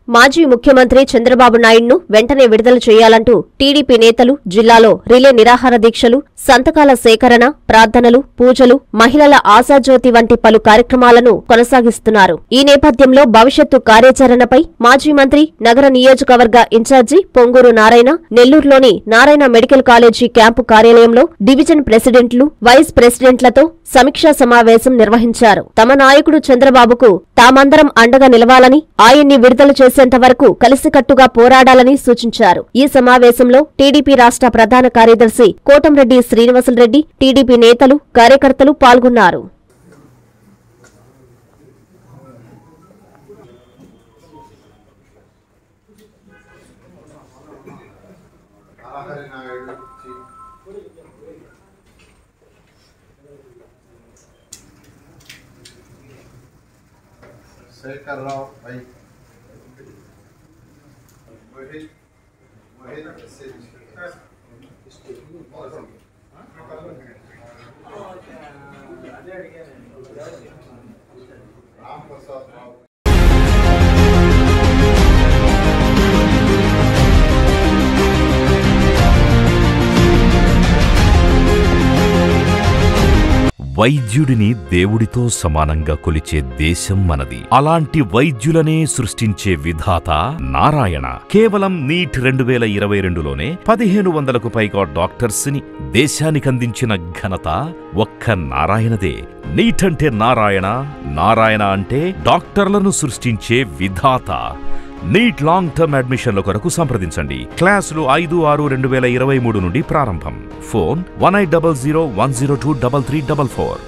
మాజీ ముఖ్యమంత్రి చంద్రబాబు నాయుడును వెంటనే విడుదల చేయాలంటూ టీడీపీ నేతలు జిల్లాలో రిలే నిరాహార దీక్షలు సంతకాల సేకరణ ప్రార్థనలు పూజలు మహిళల ఆశాజ్యోతి వంటి పలు కార్యక్రమాలను కొనసాగిస్తున్నారు ఈ నేపథ్యంలో భవిష్యత్తు కార్యాచరణపై మాజీ మంత్రి నగర నియోజకవర్గ ఇన్ఛార్జి పొంగూరు నారాయణ నెల్లూరులోని నారాయణ మెడికల్ కాలేజీ క్యాంపు కార్యాలయంలో డివిజన్ ప్రెసిడెంట్లు వైస్ ప్రెసిడెంట్లతో సమీక్షా సమావేశం నిర్వహించారు తమ నాయకుడు చంద్రబాబుకు తామందరం అండగా నిలవాలని ఆయన్ని విడుదల చేసేంత వరకు కలిసికట్టుగా పోరాడాలని సూచించారు ఈ సమావేశంలో టీడీపీ రాష్ట్ర ప్రధాన కార్యదర్శి కోటంరెడ్డి శ్రీనివాసులరెడ్డి టీడీపీ నేతలు కార్యకర్తలు పాల్గొన్నారు ఆహరి నాయుడు చి. శేఖర్రావు పై మహిత్ మహిత్ మెసేజ్ రామ్ ప్రసాద్ రావు వైద్యుడిని దేవుడితో సమానంగా కొలిచే దేశం మనది అలాంటి వైద్యులనే సృష్టించే విధాత నారాయణ కేవలం నీట్ రెండు వేల ఇరవై రెండులోనే పదిహేను వందలకు పైగా డాక్టర్స్ ని దేశానికి అందించిన ఘనత ఒక్క నారాయణదే నీట్ అంటే నారాయణ నారాయణ అంటే డాక్టర్లను సృష్టించే విధాత నీట్ లాంగ్ టర్మ్ అడ్మిషన్ల కొరకు సంప్రదించండి క్లాసులు ఐదు ఆరు రెండు వేల ఇరవై మూడు నుండి ప్రారంభం phone one eight double zero one zero two double three double four